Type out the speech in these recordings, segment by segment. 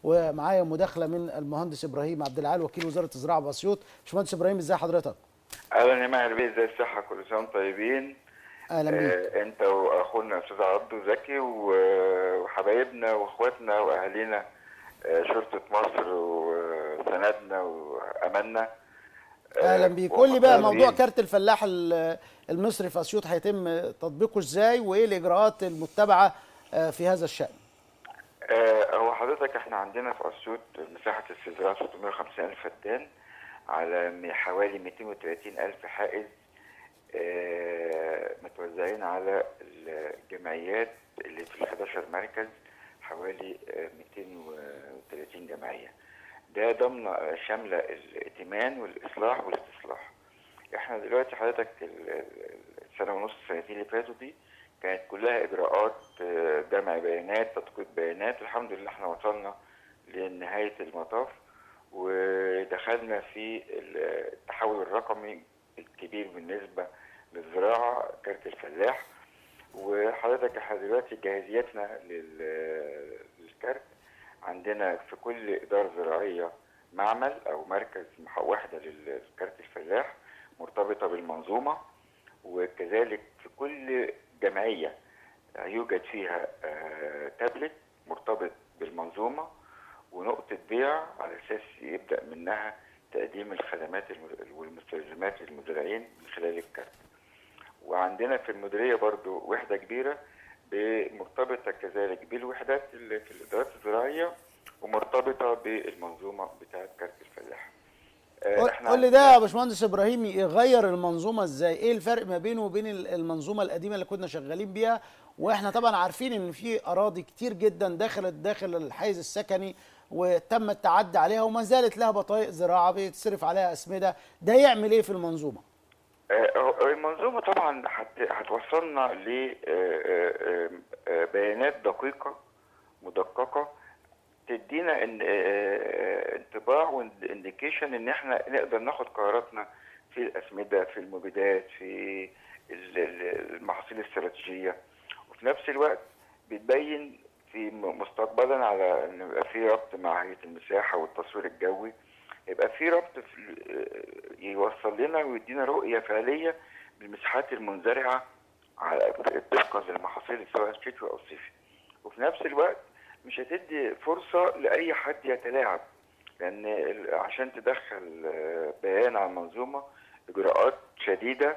ومعايا مداخله من المهندس ابراهيم عبد العال وكيل وزاره الزراعه باسيوط باشمهندس ابراهيم ازي حضرتك اهلا يا ماهر بيه ازي الصحه كل سنه وانتم طيبين اهلا بيك آه انت واخونا استاذ عبده زكي و- وحبايبنا واخواتنا واهالينا آه شرطه مصر وسندنا واملنا آه، اهلا بيك قول لي بقى وفخورين. موضوع كارت الفلاح ال- المصري في اسيوط هيتم تطبيقه ازاي وايه الاجراءات المتبعه آه، في هذا الشان آه، هو حضرتك احنا عندنا في اسيوط مساحه استزراع 650 الف فدان على م- حوالي 230 الف حائز آه، متوزعين على الجمعيات اللي في ال 11 مركز حوالي آه، 230 جمعيه ده ضمن آه، شامله الائتمان والاصلاح والاستصلاح احنا دلوقتي حضرتك ال- ال- السنه ونص السنتين اللي فاتوا دي كانت كلها اجراءات آه، جمع بيانات تدقيق بيانات الحمد لله احنا وصلنا لنهايه المطاف ودخلنا في التحول الرقمي الكبير بالنسبه للزراعه كارت الفلاح وحضرتك احنا دلوقتي جاهزيتنا لل- للكارت عندنا في كل اداره زراعيه معمل او مركز مح- وحده للكارت الفلاح مرتبطه بالمنظومه وكذلك في كل جمعيه يوجد فيها آه، تابلت مرتبط بالمنظومه ونقطه بيع على اساس يبدا منها تقديم الخدمات الم- والمستلزمات للمزارعين من خلال الكارت وعندنا في المديريه برضو وحده كبيره ب- مرتبطه كذلك بالوحدات اللي في الادارات الزراعيه ومرتبطه بالمنظومه بتاعه كارت الفلاح آه، قول- إحنا قول لي ده يا باشمهندس ابراهيم يغير المنظومه ازاي ايه الفرق ما بينه وبين ال- المنظومه القديمه اللي كنا شغالين بيها واحنا طبعا عارفين ان في اراضي كتير جدا دخلت داخل الحيز السكني وتم التعدي عليها وما زالت لها بطايق زراعه بيتصرف عليها اسمده ده يعمل ايه في المنظومه آه، هو المنظومة طبعا هت- هتوصلنا لبيانات دقيقة مدققة تدينا ان- آه، انطباع وانديكيشن ان احنا نقدر ناخد قراراتنا في الاسمدة في المبيدات في ال- ال- المحاصيل الاستراتيجية وفي نفس الوقت بتبين في م- مستقبلا على ان يبقى في ربط مع هيئة المساحة والتصوير الجوي يبقى في ربط في آه، يوصل لنا ويدينا رؤية فعلية بالمساحات المنزرعة على طبقا للمحاصيل سواء شتوي أو صيفي وفي نفس الوقت مش هتدي فرصة لأي حد يتلاعب لأن ال- عشان تدخل آه، بيان على المنظومة إجراءات شديدة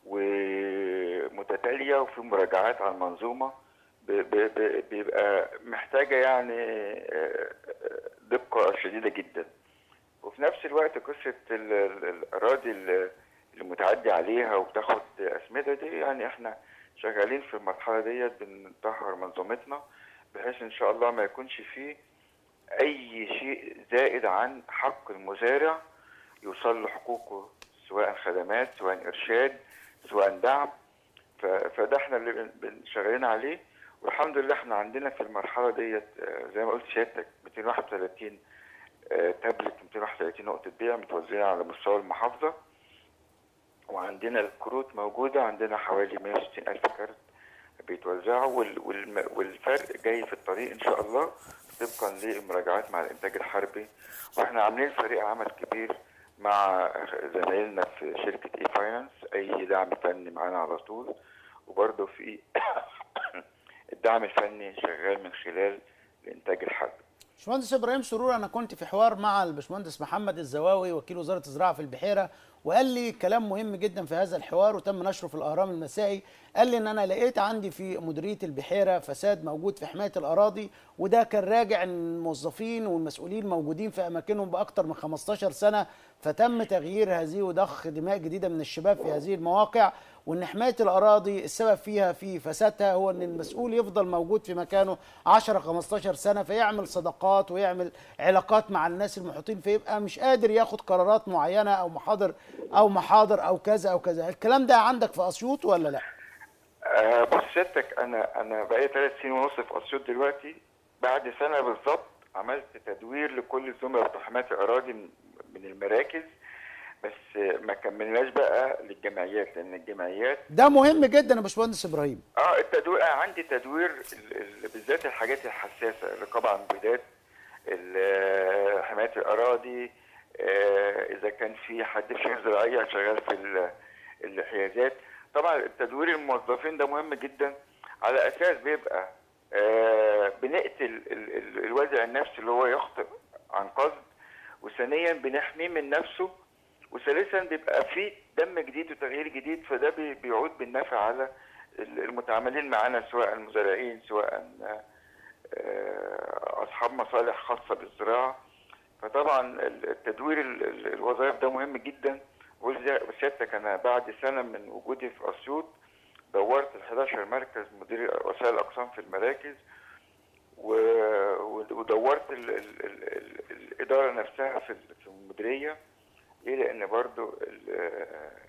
ومتتالية وفي مراجعات على المنظومة ب- ب- ب- بيبقى محتاجة يعني آه، آه، دقة شديدة جدا وفي نفس الوقت قصة ال- ال- الأراضي ال- اللي متعدي عليها وبتاخد أسمدة دي يعني احنا شغالين في المرحلة ديت بنطهر منظومتنا بحيث إن شاء الله ما يكونش فيه أي شيء زائد عن حق المزارع يوصل له حقوقه سواء خدمات سواء إرشاد سواء دعم ف- فده احنا اللي بن- بن- شغالين عليه والحمد لله احنا عندنا في المرحلة ديت آه، زي ما قلت سيادتك 231 آه، تابلت 231 نقطة بيع متوزعة على مستوى المحافظة وعندنا الكروت موجودة عندنا حوالي 160 ألف كارت بيتوزعوا وال- والم- والفرق جاي في الطريق إن شاء الله طبقا للمراجعات مع الإنتاج الحربي وإحنا عاملين فريق عمل كبير مع زمايلنا في شركة إي فاينانس أي دعم فني معانا على طول وبرضه في الدعم الفني شغال من خلال الإنتاج الحربي باشمهندس ابراهيم سرور انا كنت في حوار مع الباشمهندس محمد الزواوي وكيل وزاره الزراعه في البحيره وقال لي كلام مهم جدا في هذا الحوار وتم نشره في الاهرام المسائي قال لي ان انا لقيت عندي في مديريه البحيره فساد موجود في حمايه الاراضي وده كان راجع ان الموظفين والمسؤولين موجودين في اماكنهم باكثر من 15 سنه فتم تغيير هذه وضخ دماء جديده من الشباب في هذه المواقع وان حمايه الاراضي السبب فيها في فسادها هو ان المسؤول يفضل موجود في مكانه 10 15 سنه فيعمل صداقات ويعمل علاقات مع الناس المحيطين فيبقى مش قادر ياخد قرارات معينه او محاضر او محاضر او كذا او كذا الكلام ده عندك في اسيوط ولا لا آه بص سيادتك انا انا بقالي ثلاث سنين ونص في اسيوط دلوقتي بعد سنه بالظبط عملت تدوير لكل الزملاء بتوع حمايه الاراضي من من المراكز بس ما كملناش بقى للجمعيات لان الجمعيات ده مهم جدا يا باشمهندس ابراهيم اه التدوير أنا عندي تدوير ال- ال- بالذات الحاجات الحساسه الرقابه على المبيدات ال- حمايه الاراضي آه، اذا كان في حد في شركه زراعيه شغال في ال- الحيازات طبعا تدوير الموظفين ده مهم جدا على اساس بيبقى آه، بنقتل ال- ال- الوازع النفسي اللي هو يخطئ عن قصد وثانيا بنحميه من نفسه وثالثا بيبقى في دم جديد وتغيير جديد فده بي- بيعود بالنفع على ال- المتعاملين معانا سواء المزارعين سواء آه، اصحاب مصالح خاصه بالزراعه فطبعا التدوير ال- ال- الوظائف ده مهم جدا وزي- وسيادتك انا بعد سنه من وجودي في اسيوط دورت ال 11 مركز مدير وسائل الاقسام في المراكز و- ودورت ال ال ال ال الاداره نفسها في ال- في المديريه ليه؟ لان برضو ال-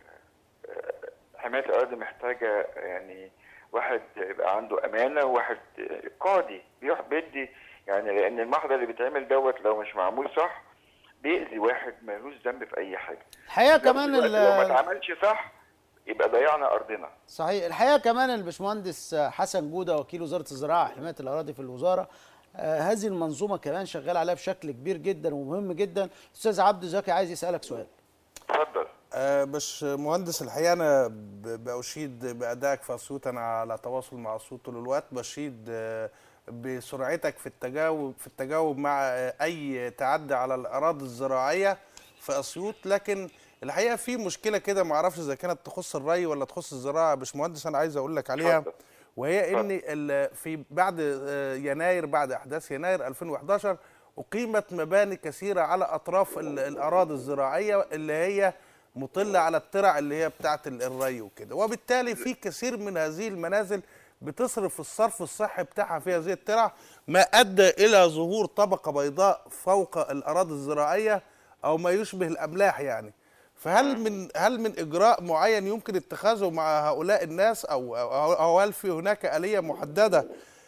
آه، حمايه الاراضي محتاجه يعني واحد يبقى عنده امانه وواحد قاضي بيح- بيدي يعني لان المحضر اللي بيتعمل دوت لو مش معمول صح بيأذي واحد ملوش ذنب في اي حاجه الحقيقه كمان دلوقتي لو ما ال- اتعملش صح يبقى ضيعنا ارضنا صحيح الحقيقه كمان الباشمهندس حسن جوده وكيل وزاره الزراعه وحمايه الاراضي في الوزاره آه، هذه المنظومه كمان شغال عليها بشكل كبير جدا ومهم جدا استاذ عبد زكي عايز يسالك سؤال اتفضل آه، باش مهندس الحقيقه انا ب- باشيد بادائك في اسيوط انا على تواصل مع اسيوط طول الوقت بشيد آه، بسرعتك في التجاوب في التجاوب مع آه، اي تعدي على الاراضي الزراعيه في اسيوط لكن الحقيقه في مشكله كده ما اعرفش اذا كانت تخص الري ولا تخص الزراعه يا باشمهندس انا عايز اقول لك عليها اتفضل. وهي ان ال- في بعد آه، يناير بعد احداث يناير 2011 اقيمت مباني كثيره على اطراف ال- الاراضي الزراعيه اللي هي مطله على الترع اللي هي بتاعه ال- الري وكده وبالتالي في كثير من هذه المنازل بتصرف الصرف الصحي بتاعها في هذه الترع ما ادى الى ظهور طبقه بيضاء فوق الاراضي الزراعيه او ما يشبه الاملاح يعني فهل من هل من اجراء معين يمكن اتخاذه مع هؤلاء الناس او او أو هل في هناك اليه محدده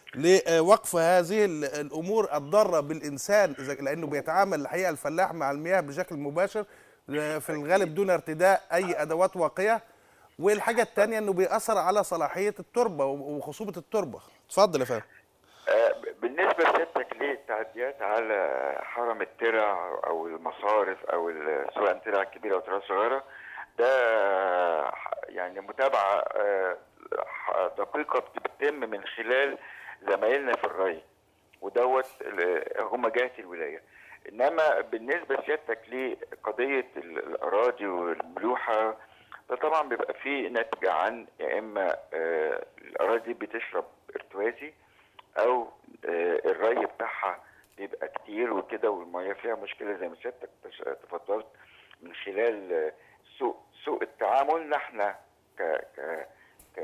لوقف هذه ال- الامور الضاره بالانسان اذا لانه بيتعامل الحقيقه الفلاح مع المياه بشكل مباشر في الغالب دون ارتداء اي ادوات واقيه والحاجه الثانيه انه بيأثر على صلاحيه التربه وخصوبه التربه اتفضل يا فندم آه، بالنسبة لسيادتك للتعديات على حرم الترع أو المصارف أو ال- سواء ترع كبيرة أو ترع صغيرة ده ح- يعني متابعة آه، ح- دقيقة بتتم من خلال زمايلنا في الري ودوت ال- هم جهة الولاية إنما بالنسبة لسيادتك لقضية ال- الأراضي والملوحة ده طبعا بيبقى فيه ناتج عن يا إما آه، الأراضي دي بتشرب ارتوازي او آه، الري بتاعها بيبقى كتير وكده والميه فيها مشكله زي ما سيادتك تش- تفضلت من خلال آه، سوء سوء التعامل احنا ك ك ك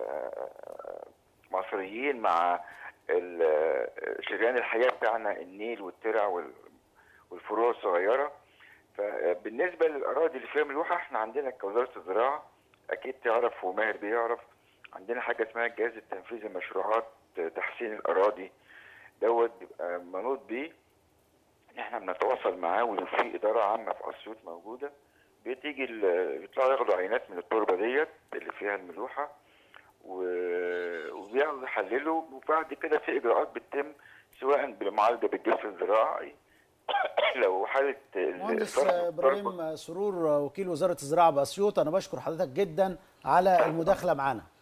مصريين مع ال- آه، شريان الحياه بتاعنا النيل والترع وال- والفروع الصغيره فبالنسبه للاراضي اللي فيها ملوحه احنا عندنا كوزاره الزراعه اكيد تعرف وماهر بيعرف عندنا حاجه اسمها الجهاز التنفيذي لمشروعات تحسين الاراضي دوت بيبقى منوط بيه ان احنا بنتواصل معاه وفي اداره عامه في اسيوط موجوده بتيجي ال- بيطلعوا ياخدوا عينات من التربه ديت اللي فيها الملوحه و- وبياخدوا يحللوا وبعد كده في اجراءات بتتم سواء بالمعالجه بالجسر الزراعي لو حاله ال- مهندس فرط التربة- ابراهيم سرور وكيل وزاره الزراعه باسيوط انا بشكر حضرتك جدا على المداخله معنا